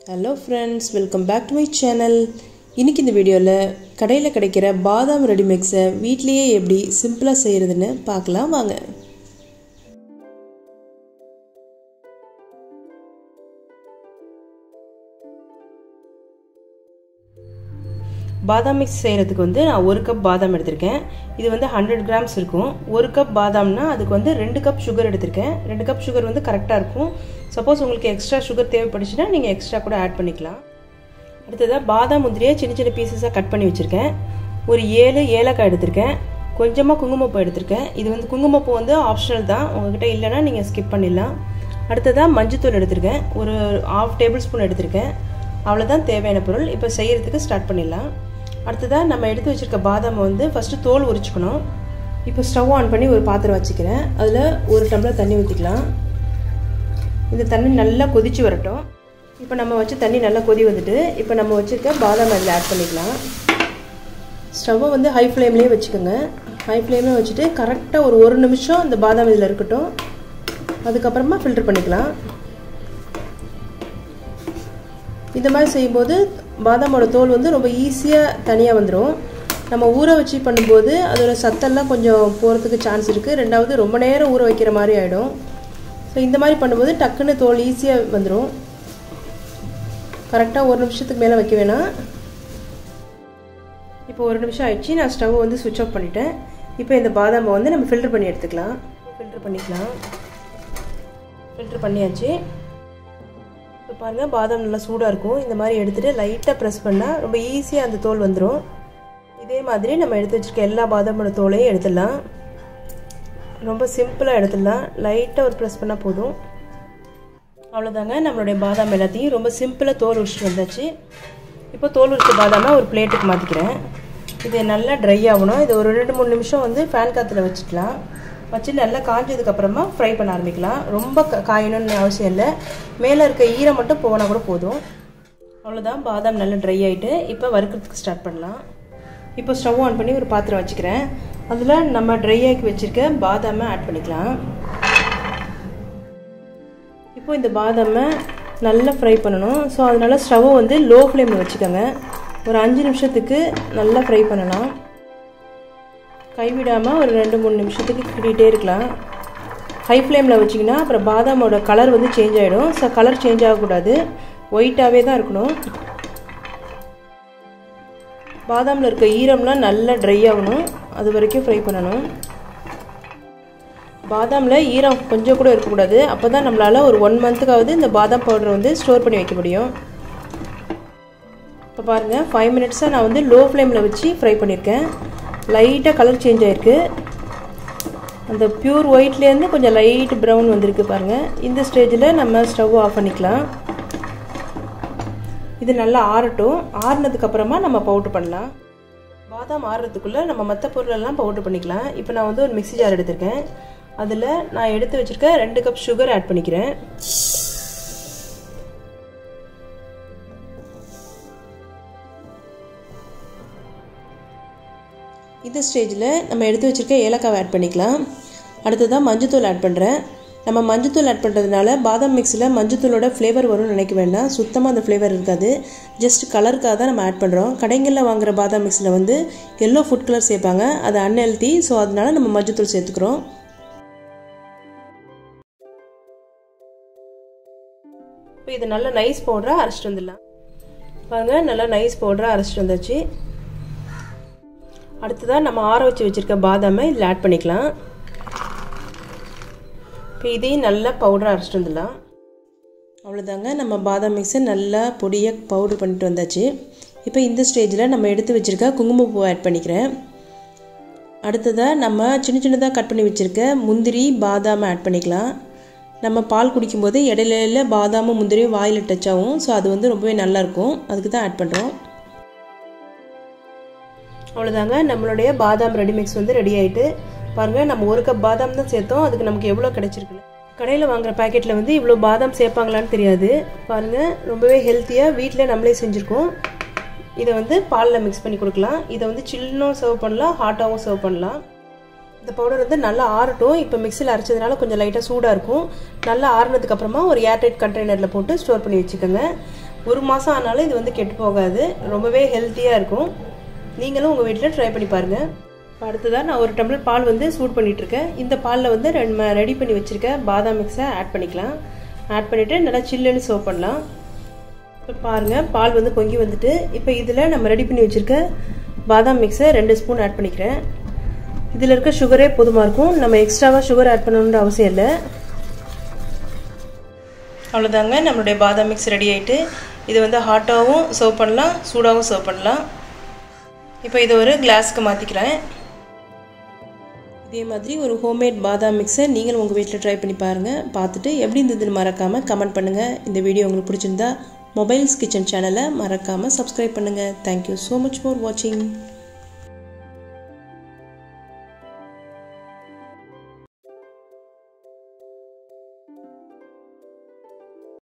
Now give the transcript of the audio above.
hello friends welcome back to my channel இன்றைக்கி இந்த வீடியோவில் கடையில் கிடைக்கிற பாதாம் ரெடி மிக்ஸை வீட்லேயே எப்படி சிம்பிளாக செய்கிறதுன்னு பார்க்கலாம் வாங்க பாதாம் மிக்ஸ் செய்கிறதுக்கு வந்து நான் ஒரு கப் பாதாம் எடுத்திருக்கேன் இது வந்து ஹண்ட்ரட் கிராம்ஸ் இருக்கும் ஒரு கப் பாதாம்னா அதுக்கு வந்து ரெண்டு கப் சுகர் எடுத்திருக்கேன் ரெண்டு கப் சுகர் வந்து கரெக்டாக இருக்கும் சப்போஸ் உங்களுக்கு எக்ஸ்ட்ரா சுகர் தேவைப்பட்டுச்சுன்னா நீங்கள் எக்ஸ்ட்ரா கூட ஆட் பண்ணிக்கலாம் அடுத்ததாக பாதாம் முந்திரியை சின்ன சின்ன பீசஸாக கட் பண்ணி வச்சுருக்கேன் ஒரு ஏழு ஏலக்காய் எடுத்திருக்கேன் கொஞ்சமாக குங்குமப்பூ எடுத்திருக்கேன் இது வந்து குங்குமப்பூ வந்து ஆப்ஷனல் தான் உங்ககிட்ட இல்லைன்னா நீங்கள் ஸ்கிப் பண்ணிடலாம் அடுத்ததாக மஞ்சத்தூள் எடுத்திருக்கேன் ஒரு ஆஃப் டேபிள் ஸ்பூன் எடுத்திருக்கேன் அவ்வளோதான் தேவையான பொருள் இப்போ செய்கிறதுக்கு ஸ்டார்ட் பண்ணிடலாம் அடுத்ததாக நம்ம எடுத்து வச்சுருக்க பாதாமை வந்து ஃபஸ்ட்டு தோல் உரிச்சுக்கணும் இப்போ ஸ்டவ் ஆன் பண்ணி ஒரு பாத்திரம் வச்சுக்கிறேன் அதில் ஒரு டம்ளர் தண்ணி ஊற்றிக்கலாம் இந்த தண்ணி நல்லா கொதித்து வரட்டும் இப்போ நம்ம வச்சு தண்ணி நல்லா கொதி வந்துட்டு இப்போ நம்ம வச்சுருக்க பாதாம் அதில் ஆட் பண்ணிக்கலாம் ஸ்டவ்வை வந்து ஹை ஃப்ளேம்லேயே வச்சுக்கோங்க ஹை ஃப்ளேம்லேயே வச்சுட்டு கரெக்டாக ஒரு ஒரு நிமிஷம் இந்த பாதாம் இதில் இருக்கட்டும் அதுக்கப்புறமா ஃபில்டர் பண்ணிக்கலாம் இந்த மாதிரி செய்யும்போது பாதாமோட தோல் வந்து ரொம்ப ஈஸியாக தனியாக வந்துடும் நம்ம ஊற வச்சு பண்ணும்போது அதோட சத்தெல்லாம் கொஞ்சம் போகிறதுக்கு சான்ஸ் இருக்குது ரெண்டாவது ரொம்ப நேரம் ஊற வைக்கிற மாதிரி ஆகிடும் ஸோ இந்த மாதிரி பண்ணும்போது டக்குன்னு தோல் ஈஸியாக வந்துடும் கரெக்டாக ஒரு நிமிஷத்துக்கு மேலே வைக்க வேணாம் இப்போ ஒரு நிமிஷம் ஆயிடுச்சு நான் ஸ்டவ் வந்து சுவிட்ச் ஆஃப் பண்ணிட்டேன் இப்போ இந்த பாதாமை வந்து நம்ம ஃபில்டர் பண்ணி எடுத்துக்கலாம் ஃபில்டர் பண்ணிக்கலாம் ஃபில்டர் பண்ணியாச்சு இப்போ பாருங்கள் பாதாம் நல்லா சூடாக இருக்கும் இந்த மாதிரி எடுத்துகிட்டு லைட்டாக ப்ரெஸ் பண்ணால் ரொம்ப ஈஸியாக அந்த தோல் வந்துடும் இதே மாதிரி நம்ம எடுத்து வச்சுருக்க எல்லா பாதாமோட தோலையும் எடுத்துடலாம் ரொம்ப சிம்பிளாக எடுத்துடலாம் லைட்டாக ஒரு ப்ரெஸ் பண்ணால் போதும் அவ்வளோதாங்க நம்மளுடைய பாதாம் எல்லாத்தையும் ரொம்ப சிம்பிளாக தோல் உரிச்சிட்டு வந்தாச்சு இப்போ தோல் உரிச்ச பாதாமை ஒரு பிளேட்டுக்கு மாற்றிக்கிறேன் இது நல்லா ட்ரை ஆகணும் இது ஒரு ரெண்டு மூணு நிமிஷம் வந்து ஃபேன் காற்றுல வச்சுக்கலாம் வச்சு நல்லா காஞ்சதுக்கப்புறமா ஃப்ரை பண்ண ஆரம்பிக்கலாம் ரொம்ப காயணும்னு அவசியம் இல்லை மேலே இருக்க ஈரம் மட்டும் போனால் கூட போதும் அவ்வளோதான் பாதாம் நல்லா ட்ரை ஆகிட்டு இப்போ வறுக்கிறதுக்கு ஸ்டார்ட் பண்ணலாம் இப்போ ஸ்டவ் ஆன் பண்ணி ஒரு பாத்திரம் வச்சுக்கிறேன் அதில் நம்ம ட்ரை ஆக்கி வச்சுருக்க பாதாமை ஆட் பண்ணிக்கலாம் இப்போ இந்த பாதாமை நல்லா ஃப்ரை பண்ணணும் ஸோ அதனால் ஸ்டவ்வை வந்து லோ ஃப்ளேமில் வச்சுக்கோங்க ஒரு அஞ்சு நிமிஷத்துக்கு நல்லா ஃப்ரை பண்ணலாம் கைவிடாமல் ஒரு ரெண்டு மூணு நிமிஷத்துக்கு கிட்டிகிட்டே இருக்கலாம் ஹை ஃப்ளேமில் வச்சிங்கன்னா அப்புறம் பாதாமோட கலர் வந்து சேஞ்ச் ஆகிடும் ஸோ கலர் சேஞ்ச் ஆகக்கூடாது ஒயிட்டாகவே தான் இருக்கணும் பாதாமில் இருக்க ஈரம்லாம் நல்லா ட்ரை ஆகணும் அது வரைக்கும் ஃப்ரை பண்ணணும் பாதாமில் ஈரம் கொஞ்சம் கூட இருக்கக்கூடாது அப்போ தான் நம்மளால் ஒரு ஒன் மந்த்துக்காவது இந்த பாதாம் பவுடர் வந்து ஸ்டோர் பண்ணி வைக்க முடியும் இப்போ பாருங்கள் ஃபைவ் மினிட்ஸாக நான் வந்து லோ ஃப்ளேமில் வச்சு ஃப்ரை பண்ணியிருக்கேன் லைட்டாக கலர் சேஞ்ச் ஆகிருக்கு அந்த ப்யூர் ஒயிட்லேருந்து கொஞ்சம் லைட் ப்ரௌன் வந்திருக்கு பாருங்கள் இந்த ஸ்டேஜில் நம்ம ஸ்டவ் ஆஃப் பண்ணிக்கலாம் இது நல்லா ஆறட்டும் ஆறுனதுக்கப்புறமா நம்ம பவுட்ரு பண்ணலாம் பாதாம் ஆறுறதுக்குள்ளே நம்ம மற்ற பொருளெல்லாம் பவுட்ரு பண்ணிக்கலாம் இப்போ நான் வந்து ஒரு மிக்சி ஜார் எடுத்திருக்கேன் அதில் நான் எடுத்து வச்சுருக்க ரெண்டு கப் சுகர் ஆட் பண்ணிக்கிறேன் இந்த ஸ்டேஜில் நம்ம எடுத்து வச்சுருக்க ஏலக்காவை ஆட் பண்ணிக்கலாம் அடுத்ததாக மஞ்சத்தூள் ஆட் பண்ணுறேன் நம்ம மஞ்சத்தூள் ஆட் பண்ணுறதுனால பாதாம் மிக்ஸில் மஞ்சத்தூளோட ஃப்ளேவர் வரும்னு நினைக்க வேண்டாம் சுத்தமாக அந்த ஃப்ளேவர் இருக்காது ஜஸ்ட் கலருக்காக தான் நம்ம ஆட் பண்ணுறோம் கடைகளில் வாங்குகிற பாதாம் மிக்ஸில் வந்து எல்லோ ஃபுட் கலர் சேர்ப்பாங்க அது அன்ஹெல்த்தி ஸோ அதனால நம்ம மஞ்சத்தூள் சேர்த்துக்கிறோம் இப்போ இது நல்லா நைஸ் பவுடராக அரைச்சிட்டு வந்துடலாம் பாருங்கள் நல்லா நைஸ் பவுடராக அரைச்சிட்டு வந்தாச்சு அடுத்ததாக நம்ம ஆற வச்சு வச்சுருக்க பாதாமை இதில் ஆட் பண்ணிக்கலாம் இப்போ இதையும் நல்லா பவுடராக அரைச்சிட்டு வந்துடலாம் அவ்வளோதாங்க நம்ம பாதாம் மிக்ஸை நல்லா பொடியாக பவுடர் பண்ணிட்டு வந்தாச்சு இப்போ இந்த ஸ்டேஜில் நம்ம எடுத்து வச்சுருக்க குங்குமப்பூ ஆட் பண்ணிக்கிறேன் அடுத்ததாக நம்ம சின்ன சின்னதாக கட் பண்ணி வச்சுருக்க முந்திரி பாதாமை ஆட் பண்ணிக்கலாம் நம்ம பால் குடிக்கும்போது இடையில பாதாமும் முந்திரியும் வாயில் டச் ஆகும் ஸோ அது வந்து ரொம்பவே நல்லாயிருக்கும் அதுக்கு தான் ஆட் பண்ணுறோம் அவ்வளோதாங்க நம்மளுடைய பாதாம் ரெடி மிக்ஸ் வந்து ரெடி ஆகிட்டு பாருங்கள் நம்ம ஒரு கப் பாதாம் தான் சேர்த்தோம் அதுக்கு நமக்கு எவ்வளோ கிடச்சிருக்குன்னு கடையில் வாங்குகிற பேக்கெட்டில் வந்து இவ்வளோ பாதாம் சேர்ப்பாங்களான்னு தெரியாது பாருங்கள் ரொம்பவே ஹெல்த்தியாக வீட்டில் நம்மளே செஞ்சுருக்கோம் இதை வந்து பாலில் மிக்ஸ் பண்ணி கொடுக்கலாம் இதை வந்து சில்லும் சர்வ் பண்ணலாம் ஹாட்டாகவும் சர்வ் பண்ணலாம் இந்த பவுடர் வந்து நல்லா ஆறட்டும் இப்போ மிக்சியில் அரைச்சதுனால கொஞ்சம் லைட்டாக சூடாக இருக்கும் நல்லா ஆறுனதுக்கப்புறமா ஒரு ஏர்டைட் கண்டெய்னரில் போட்டு ஸ்டோர் பண்ணி வச்சுக்கோங்க ஒரு மாதம் ஆனாலும் இது வந்து கெட்டு போகாது ரொம்பவே ஹெல்த்தியாக இருக்கும் நீங்களும் உங்கள் வீட்டில் ட்ரை பண்ணி பாருங்கள் இப்போ அடுத்ததாக நான் ஒரு டம்ளர் பால் வந்து சூட் பண்ணிகிட்ருக்கேன் இந்த பாலில் வந்து ரெண்டு ரெடி பண்ணி வச்சுருக்க பாதாம் மிக்ஸை ஆட் பண்ணிக்கலாம் ஆட் பண்ணிவிட்டு நல்லா சில்லுன்னு சர்வ் பண்ணலாம் இப்போ பாருங்கள் பால் வந்து பொங்கி வந்துட்டு இப்போ இதில் நம்ம ரெடி பண்ணி வச்சுருக்க பாதாம் மிக்ஸை ரெண்டு ஸ்பூன் ஆட் பண்ணிக்கிறேன் இதில் இருக்க சுகரே போதுமாக இருக்கும் நம்ம எக்ஸ்ட்ராவாக சுகர் ஆட் பண்ணணுன்ற அவசியம் இல்லை அவ்வளோதாங்க நம்மளுடைய பாதாம் மிக்ஸ் ரெடி ஆகிட்டு இது வந்து ஹாட்டாகவும் சர்வ் பண்ணலாம் சூடாகவும் சர்வ் பண்ணலாம் இப்போ இதை ஒரு கிளாஸ்க்கு மாற்றிக்கிறேன் இதே மாதிரி ஒரு ஹோம்மேட் பாதாம் மிக்ஸை நீங்களும் உங்கள் வீட்டில் ட்ரை பண்ணி பாருங்கள் பார்த்துட்டு எப்படி இருந்ததுன்னு மறக்காமல் கமெண்ட் பண்ணுங்கள் இந்த வீடியோ உங்களுக்கு பிடிச்சிருந்தா மொபைல்ஸ் கிச்சன் சேனலை மறக்காமல் சப்ஸ்கிரைப் பண்ணுங்கள் தேங்க்யூ ஸோ மச் ஃபார் வாட்சிங்